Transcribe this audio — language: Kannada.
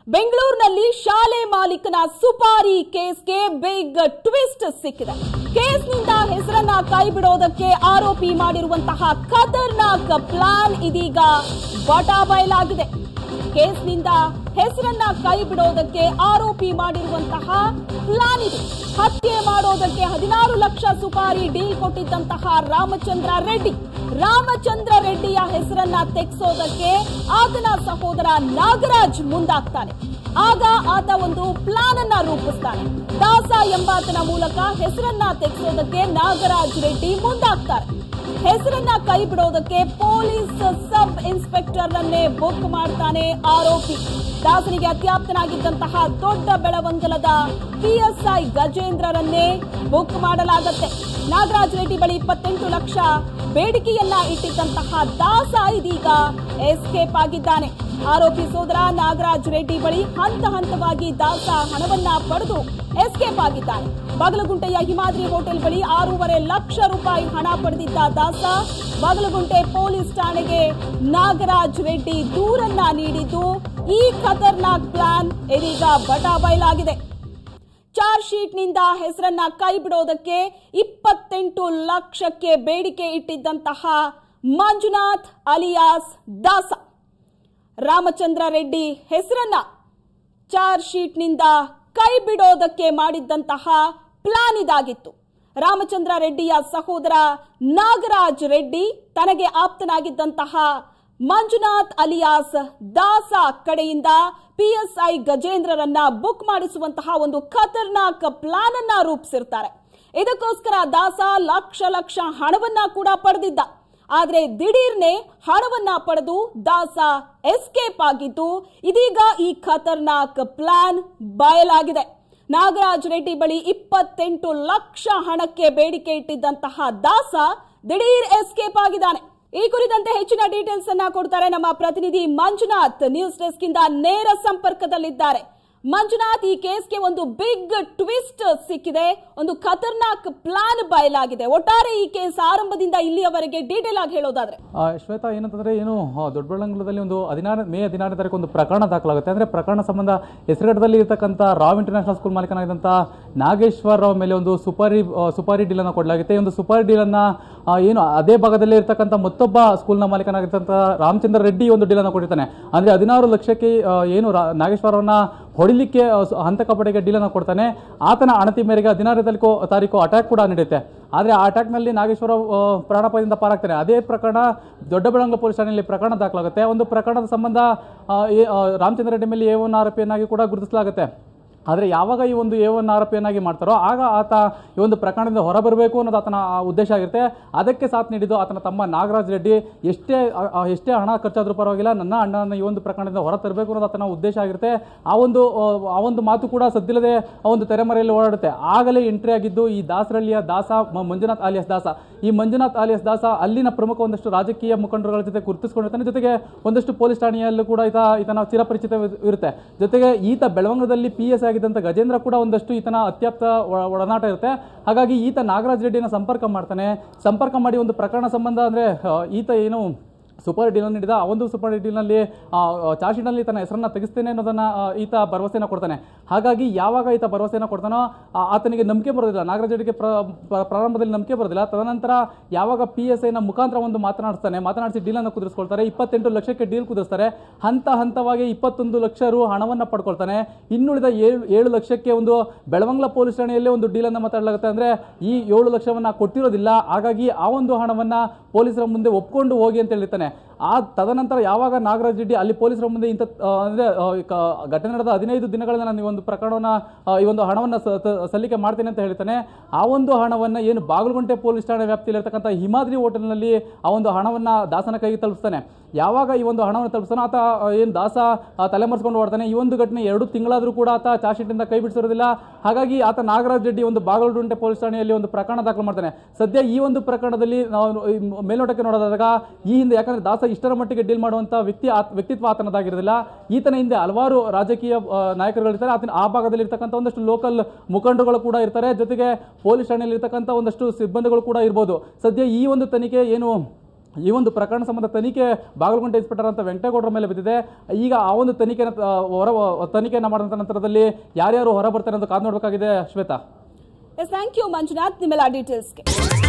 ಬೆಂಗಳೂರಿನಲ್ಲಿ ಶಾಲೆ ಮಾಲೀಕನ ಸುಪಾರಿ ಕೇಸ್ಗೆ ಬಿಗ್ ಟ್ವಿಸ್ಟ್ ಸಿಕ್ಕಿದೆ ಕೇಸ್ನಿಂದ ಹೆಸರನ್ನ ಕೈಬಿಡೋದಕ್ಕೆ ಆರೋಪಿ ಮಾಡಿರುವಂತಹ ಖತರ್ನಾಕ್ ಪ್ಲಾನ್ ಇದೀಗ ಬಟಾ ಬಯಲಾಗಿದೆ ಕೇಸ್ನಿಂದ ಹೆಸರನ್ನ ಕೈ ಬಿಡೋದಕ್ಕೆ ಆರೋಪಿ ಮಾಡಿರುವಂತಹ ಪ್ಲಾನ್ ಇದು ಹತ್ಯೆ ಮಾಡೋದಕ್ಕೆ ಹದಿನಾರು ಲಕ್ಷ ಸುಪಾರಿ ಡೀಲ್ ಕೊಟ್ಟಿದ್ದಂತಹ ರಾಮಚಂದ್ರ ರೆಡ್ಡಿ ರಾಮಚಂದ್ರ ರೆಡ್ಡಿಯ ಹೆಸರನ್ನ ತೆಗೆಸೋದಕ್ಕೆ ಆತನ ಸಹೋದರ ನಾಗರಾಜ್ ಮುಂದಾಗ್ತಾನೆ ಆಗ ಆತ ಒಂದು ಪ್ಲಾನ್ ಅನ್ನ ರೂಪಿಸ್ತಾನೆ ದಾಸ ಎಂಬಾತನ ಮೂಲಕ ಹೆಸರನ್ನ ತೆಗೆಸೋದಕ್ಕೆ ನಾಗರಾಜ್ ರೆಡ್ಡಿ ಮುಂದಾಗ್ತಾರೆ ಹೆಸರನ್ನ ಕೈ ಬಿಡೋದಕ್ಕೆ ಪೊಲೀಸ್ ಸಬ್ ಇನ್ಸ್ಪೆಕ್ಟರ್ ಅನ್ನೇ ಬುಕ್ ಮಾಡ್ತಾನೆ ಆರೋಪಿ ದಾಸನಿಗೆ ಅತ್ಯಾಪ್ತನಾಗಿದ್ದಂತಹ ದೊಡ್ಡ ಬೆಳವಂಗಲದ ಪಿಎಸ್ಐ ಗಜೇಂದ್ರರನ್ನೇ ಬುಕ್ ಮಾಡಲಾಗತ್ತೆ ನಾಗರಾಜ್ ರೆಡ್ಡಿ ಬಳಿ ಇಪ್ಪತ್ತೆಂಟು ಲಕ್ಷ ಬೇಡಿಕೆಯನ್ನ ಇಟ್ಟಿದ್ದಂತಹ ದಾಸ ಇದೀಗ ಎಸ್ಕೇಪ್ ಆಗಿದ್ದಾನೆ ಆರೋಪಿ ಸೋದರ ನಾಗರಾಜ್ ರೆಡ್ಡಿ ಬಳಿ ಹಂತ ಹಂತವಾಗಿ ದಾಸ ಹಣವನ್ನ ಪಡೆದು ಎಸ್ಕೇಪ್ ಆಗಿದ್ದಾನೆ ಬಾಗಲಗುಂಟೆಯ ಹಿಮಾದ್ರಿ ಹೋಟೆಲ್ ಬಳಿ ಆರೂವರೆ ಲಕ್ಷ ರೂಪಾಯಿ ಹಣ ಪಡೆದಿದ್ದ ದಾಸ ಬಾಗಲಗುಂಟೆ ಪೊಲೀಸ್ ಠಾಣೆಗೆ ನಾಗರಾಜ್ ರೆಡ್ಡಿ ದೂರನ್ನ ನೀಡಿದ್ದು ಈ ಖತರ್ನಾಕ್ ಪ್ಲಾನ್ ಇದೀಗ ಬಟಾ ಬಯಲಾಗಿದೆ ಚಾರ್ಜ್ ಶೀಟ್ನಿಂದ ಹೆಸರನ್ನ ಕೈ ಬಿಡೋದಕ್ಕೆ ಇಪ್ಪತ್ತೆಂಟು ಲಕ್ಷಕ್ಕೆ ಬೇಡಿಕೆ ಇಟ್ಟಿದ್ದಂತಹ ಮಂಜುನಾಥ್ ಅಲಿಯಾಸ್ ದಾಸ ರಾಮಚಂದ್ರ ರೆಡ್ಡಿ ಹೆಸರನ್ನ ಚಾರ್ಜ್ ಶೀಟ್ನಿಂದ ಕೈ ಬಿಡೋದಕ್ಕೆ ಮಾಡಿದ್ದಂತಹ ಪ್ಲಾನ್ ಇದಾಗಿತ್ತು ರಾಮಚಂದ್ರ ರೆಡ್ಡಿಯ ಸಹೋದರ ನಾಗರಾಜ್ ರೆಡ್ಡಿ ತನಗೆ ಆಪ್ತನಾಗಿದ್ದಂತಹ ಮಂಜುನಾಥ್ ಅಲಿಯಾಸ್ ದಾಸ ಕಡೆಯಿಂದ ಪಿಎಸ್ಐ ಗಜೇಂದ್ರರನ್ನ ಬುಕ್ ಮಾಡಿಸುವಂತಹ ಒಂದು ಖತರ್ನಾಕ್ ಪ್ಲಾನ್ ಅನ್ನ ರೂಪಿಸಿರ್ತಾರೆ ಇದಕ್ಕೋಸ್ಕರ ದಾಸ ಲಕ್ಷ ಲಕ್ಷ ಹಣವನ್ನ ಕೂಡ ಪಡೆದಿದ್ದ ಆದ್ರೆ ದಿಢೀರ್ನೆ ಹಣವನ್ನ ಪಡೆದು ದಾಸ ಎಸ್ಕೇಪ್ ಆಗಿದ್ದು ಇದೀಗ ಈ ಖತರ್ನಾಕ್ ಪ್ಲಾನ್ ಬಯಲಾಗಿದೆ ನಾಗರಾಜ್ ರೆಡ್ಡಿ ಬಳಿ ಇಪ್ಪತ್ತೆಂಟು ಲಕ್ಷ ಹಣಕ್ಕೆ ಬೇಡಿಕೆ ಇಟ್ಟಿದ್ದಂತಹ ದಾಸ ದಿಢೀರ್ ಎಸ್ಕೇಪ್ ಆಗಿದ್ದಾನೆ ಈ ಕುರಿತಂತೆ ಹೆಚ್ಚಿನ ಡೀಟೇಲ್ಸ್ ಅನ್ನ ಕೊಡ್ತಾರೆ ನಮ್ಮ ಪ್ರತಿನಿಧಿ ಮಂಜುನಾಥ್ ನ್ಯೂಸ್ ಡೆಸ್ಕ್ ಇಂದ ನೇರ ಸಂಪರ್ಕದಲ್ಲಿದ್ದಾರೆ ಮಂಜುನಾಥ್ ಈ ಕೇಸ್ಗೆ ಒಂದು ಬಿಗ್ ಟ್ವಿಸ್ಟ್ ಸಿಕ್ಕಿದೆ ಒಂದು ಖತರ್ನಾಕ್ ಪ್ಲಾನ್ ಬಯಲಾಗಿದೆ ಒಟ್ಟಾರೆ ಈ ಕೇಸ್ ಆರಂಭದಿಂದ ಇಲ್ಲಿಯವರೆಗೆ ಡೀಟೇಲ್ ಆಗಿ ಹೇಳೋದಾದ್ರೆ ಆ, ಶ್ವೇತಾ ಏನಂತಂದ್ರೆ ಏನು ಆ, ದೊಡ್ಡಬಳ್ಳಾಪುರದಲ್ಲಿ ಒಂದು ಹದಿನಾರು ಮೇ ಹದಿನಾರನೇ ತಾರೀಕು ಒಂದು ಪ್ರಕರಣ ದಾಖಲಾಗುತ್ತೆ ಅಂದ್ರೆ ಪ್ರಕರಣ ಸಂಬಂಧ ಹೆಸರುಘಟ್ಟದಲ್ಲಿ ಇರತಕ್ಕಂಥ ರಾವ್ ಇಂಟರ್ನ್ಯಾಷನಲ್ ಸ್ಕೂಲ್ ಮಾಲೀಕನಾಗಿದ್ದಂಥ ನಾಗೇಶ್ವರ್ ರಾವ್ ಮೇಲೆ ಒಂದು ಸುಪಾರಿ ಆ, ಸುಪಾರಿ ಡೀಲ್ ಅನ್ನ ಕೊಡಲಾಗುತ್ತೆ ಈ ಒಂದು ಸುಪಾರಿ ಡೀಲ್ ಅನ್ನ ಆ, ಏನು ಅದೇ ಭಾಗದಲ್ಲಿ ಇರತಕ್ಕಂಥ ಮತ್ತೊಬ್ಬ ಸ್ಕೂಲ್ನ ಮಾಲೀಕನಾಗಿದ್ದಂಥ ರಾಮಚಂದ್ರ ರೆಡ್ಡಿ ಒಂದು ಡೀಲ್ ಅನ್ನ ಕೊಟ್ಟಿರ್ತಾನೆ ಅಂದ್ರೆ ಹದಿನಾರು ಲಕ್ಷಕ್ಕೆ ಆ, ಏನು ರಾ- ನಾಗೇಶ್ವರವನ್ನ ಹೊಡಿಲಿಕ್ಕೆ ಆ, ಸ- ಹಂತಕಪಡೆಗೆ ಡೀಲ್ ಅನ್ನ ಕೊಡ್ತಾನೆ ಆತನ ಅಣತಿ ಮೇರೆಗೆ ಹದಿನಾರನೇ ತಾರೀಕು ತಾರೀಕು ಅಟ್ಯಾಕ್ ಕೂಡ ನಡೆಯುತ್ತೆ ಆದರೆ ಆ ಅಟ್ಯಾಕ್ನಲ್ಲಿ ನಾಗೇಶ್ವರ ಆ, ಪ್ರಾಣಾಪಾಯದಿಂದ ಪಾರಾಗ್ತಾನೆ ಅದೇ ಪ್ರಕರಣ ದೊಡ್ಡಬಳ್ಳಾಂಗ್ಲ ಪೊಲೀಸ್ ಠಾಣೆಯಲ್ಲಿ ಪ್ರಕರಣ ದಾಖಲಾಗುತ್ತೆ ಒಂದು ಪ್ರಕರಣದ ಸಂಬಂಧ ಆ, ಎ- ಆ, ರಾಮಚಂದ್ರ ರೆಡ್ಡಿ ಮೇಲೆ ಎ ಒನ್ ಆರೋಪಿಯನ್ನಾಗಿ ಕೂಡ ಗುರುತಿಸಲಾಗುತ್ತೆ ಆದರೆ ಯಾವಾಗ ಈ ಒಂದು ಎ ಒನ್ ಆರೋಪಿಯನ್ನಾಗಿ ಮಾಡ್ತಾರೋ ಆಗ ಆತ ಈ ಒಂದು ಪ್ರಕರಣದಿಂದ ಹೊರಬರಬೇಕು ಅನ್ನೋದು ಆತನ ಆ ಉದ್ದೇಶ ಆಗಿರುತ್ತೆ ಅದಕ್ಕೆ ಸಾಥ್ ನೀಡಿದ್ದು ಆತನ ತಮ್ಮ ನಾಗರಾಜ್ ರೆಡ್ಡಿ ಎಷ್ಟೇ ಆ, ಆ, ಎಷ್ಟೇ ಹಣ ಖರ್ಚಾದ್ರೂ ಪರವಾಗಿಲ್ಲ ನನ್ನ ಅಣ್ಣನ ಈ ಒಂದು ಪ್ರಕರಣದಿಂದ ಹೊರ ತರಬೇಕು ಅನ್ನೋದು ಆತನ ಉದ್ದೇಶ ಆಗಿರುತ್ತೆ ಆ ಒಂದು ಆ, ಆ ಒಂದು ಮಾತು ಕೂಡ ಸದ್ದಿಲ್ಲದೆ ಆ ಒಂದು ತೆರೆಮರೆಯಲ್ಲಿ ಓಡಾಡುತ್ತೆ ಆಗಲೇ ಎಂಟ್ರಿ ಆಗಿದ್ದು ಈ ದಾಸರಳ್ಳಿಯ ದಾಸ ಮ- ಮಂಜುನಾಥ್ ಆಲಿಯಸ್ ದಾಸ ಈ ಮಂಜುನಾಥ್ ಆಲಿಯಸ್ ದಾಸ ಅಲ್ಲಿನ ಪ್ರಮುಖ ಒಂದಷ್ಟು ರಾಜಕೀಯ ಮುಖಂಡರುಗಳ ಜೊತೆ ಗುರುತಿಸಿಕೊಂಡಿರ್ತಾನೆ ಜೊತೆಗೆ ಒಂದಷ್ಟು ಪೊಲೀಸ್ ಠಾಣೆಯಲ್ಲೂ ಕೂಡ ಈತ ಈತನ ಚಿರಪರಿಚಿತ ಇರುತ್ತೆ ಜೊತೆಗೆ ಈತ ಬೆಳವಂಗದಲ್ಲಿ ಪಿ ಎಸ್ ಆಗಿದ್ದಂಥ ಗಜೇಂದ್ರ ಕೂಡ ಒಂದಷ್ಟು ಈತನ ಅತ್ಯಾಪ್ತ ಒ- ಒಡನಾಟ ಇರುತ್ತೆ ಹಾಗಾಗಿ ಈತ ನಾಗರಾಜ್ ರೆಡ್ಡಿನ ಸಂಪರ್ಕ ಮಾಡ್ತಾನೆ ಸಂಪರ್ಕ ಮಾಡಿ ಒಂದು ಪ್ರಕರಣ ಸಂಬಂಧ ಅಂದ್ರೆ ಆ, ಈತ ಏನು ಸೂಪರ್ ಡೀಲ್ ನೀಡಿದ ಆ ಒಂದು ಸೂಪರ್ ಡೀಲ್ನಲ್ಲಿ ಚಾರ್ಜ್ ಶೀಟ್ನಲ್ಲಿ ತನ್ನ ಹೆಸರನ್ನ ತೆಗಿಸ್ತೇನೆ ಅನ್ನೋದನ್ನ ಆ, ಈತ ಭರವಸೆನ ಕೊಡ್ತಾನೆ ಹಾಗಾಗಿ ಯಾವಾಗ ಈತ ಭರವಸೆನ ಕೊಡ್ತಾನೋ ಆ, ಆತನಿಗೆ ನಂಬಿಕೆ ಬರೋದಿಲ್ಲ ನಾಗರಾಜ್ ರೆಡ್ಡಿಗೆ ಪ್ರ- ಪ್ರ- ಪ್ರಾರಂಭದಲ್ಲಿ ನಂಬಿಕೆ ಬರೋದಿಲ್ಲ ತದನಂತರ ಯಾವಾಗ ಪಿ ಎಸ್ ಐನ ಮುಖಾಂತರ ಒಂದು ಮಾತನಾಡಿಸ್ತಾನೆ ಮಾತನಾಡಿಸಿ ಡೀಲನ್ನು ಕುದುರಿಸ್ಕೊಳ್ತಾರೆ ಇಪ್ಪತ್ತೆಂಟು ಲಕ್ಷಕ್ಕೆ ಡೀಲ್ ಕುದಿಸ್ತಾರೆ ಹಂತ ಹಂತವಾಗಿ ಇಪ್ಪತ್ತೊಂದು ಲಕ್ಷ ರು ಹಣವನ್ನ ಪಡ್ಕೊಳ್ತಾನೆ ಇನ್ನುಳಿದ ಏಳು ಏಳು ಲಕ್ಷಕ್ಕೆ ಒಂದು ಬೆಳವಂಗ್ಲ ಪೊಲೀಸ್ ಠಾಣೆಯಲ್ಲೇ ಒಂದು ಡೀಲನ್ನು ಮಾತಾಡಲಾಗುತ್ತೆ ಅಂದ್ರೆ ಈ ಏಳು ಲಕ್ಷವನ್ನ ಕೊಟ್ಟಿರೋದಿಲ್ಲ ಹಾಗಾಗಿ ಆ ಒಂದು ಹಣವನ್ನ ಪೊಲೀಸರ ಮುಂದೆ ಒಪ್ಕೊಂಡು ಹೋಗಿ ಅಂತ ಹೇಳಿರ್ತಾನೆ ಆ ತದನಂತರ ಯಾವಾಗ ನಾಗರಾಜ್ ರೆಡ್ಡಿ ಅಲ್ಲಿ ಪೊಲೀಸರ ಮುಂದೆ ಇಂಥ ಆ, ಅಂದ್ರೆ ಆ, ಈ ಕ- ಘಟನೆ ನಡೆದ ಹದಿನೈದು ದಿನಗಳಿಂದ ನಾನು ಈ ಒಂದು ಪ್ರಕರಣವನ್ನ ಆ, ಈ ಒಂದು ಹಣವನ್ನ ಸ- ತ- ಸಲ್ಲಿಕೆ ಮಾಡ್ತೇನೆ ಅಂತ ಹೇಳ್ತಾನೆ ಆ ಒಂದು ಹಣವನ್ನ ಏನು ಬಾಗಲಗುಂಟೆ ಪೊಲೀಸ್ ಠಾಣೆ ವ್ಯಾಪ್ತಿಯಲ್ಲಿ ಇರತಕ್ಕಂಥ ಹಿಮಾದ್ರಿ ಹೋಟೆಲ್ನಲ್ಲಿ ಆ ಒಂದು ಹಣವನ್ನ ದಾಸನ ಕೈಗೆ ತಲುಪಿಸ್ತಾನೆ ಯಾವಾಗ ಈ ಒಂದು ಹಣವನ್ನು ತಲುಪಿಸ್ತಾನೋ ಆತ ಆ, ಏನು ದಾಸ ಆ, ತಲೆಮರೆಸ್ಕೊಂಡು ಓಡ್ತಾನೆ ಈ ಒಂದು ಘಟನೆ ಎರಡು ತಿಂಗಳಾದ್ರೂ ಕೂಡ ಆತ ಚಾರ್ಜ್ ಶೀಟಿಂದ ಕೈ ಬಿಡಿಸಿರೋದಿಲ್ಲ ಹಾಗಾಗಿ ಆತ ನಾಗರಾಜ್ ರೆಡ್ಡಿ ಒಂದು ಬಾಗಲಗುಂಟೆ ಪೊಲೀಸ್ ಠಾಣೆಯಲ್ಲಿ ಒಂದು ಪ್ರಕರಣ ದಾಖಲು ಮಾಡ್ತಾನೆ ಸದ್ಯ ಈ ಒಂದು ಪ್ರಕರಣದಲ್ಲಿ ನಾವು ಈ ಮೇಲ್ನೋಟಕ್ಕೆ ನೋಡೋದಾದಾಗ ಈ ಹಿಂದೆ ಯಾಕಂದ್ರೆ ದಾಸ ಇಷ್ಟರ ಮಟ್ಟಿಗೆ ಡೀಲ್ ಮಾಡುವಂತ ವ್ಯಕ್ತಿ ಆತ್- ವ್ಯಕ್ತಿತ್ವ ಆತನದಾಗಿರೋದಿಲ್ಲ ಈತನ ಹಿಂದೆ ಹಲವಾರು ರಾಜಕೀಯ ಆ, ನಾಯಕರುಗಳಿರ್ತಾರೆ ಆತನ ಆ ಭಾಗದಲ್ಲಿ ಇರ್ತಕ್ಕಂಥ ಒಂದಷ್ಟು ಲೋಕಲ್ ಮುಖಂಡರುಗಳು ಕೂಡ ಇರ್ತಾರೆ ಜೊತೆಗೆ ಪೊಲೀಸ್ ಠಾಣೆಯಲ್ಲಿ ಇರ್ತಕ್ಕಂಥ ಒಂದಷ್ಟು ಸಿಬ್ಬಂದಿಗಳು ಕೂಡ ಇರ್ಬೋದು ಸದ್ಯ ಈ ಒಂದು ತನಿಖೆ ಏನು ಈ ಒಂದು ಪ್ರಕರಣ ಸಂಬಂಧ ತನಿಖೆ ಬಾಗಲಕೋಟೆ ಇನ್ಸ್ಪೆಕ್ಟರ್ ಅಂತ ವೆಂಕಟೇಗೌಡರ ಮೇಲೆ ಬಿದ್ದಿದೆ ಈಗ ಆ ಒಂದು ತನಿಖೆನ ಆ, ಹೊರ ತನಿಖೆಯನ್ನು ಮಾಡಿದಂಥ ನಂತರದಲ್ಲಿ ಯಾರ್ಯಾರು ಹೊರ ಬರ್ತಾರೆ ಅಂತ ಕಾದು ನೋಡಬೇಕಾಗಿದೆ Shweta yes thank you Manjunath ನಿಮ್ಮೆಲ್ಲ ಡೀಟೇಲ್ಸ್ಗೆ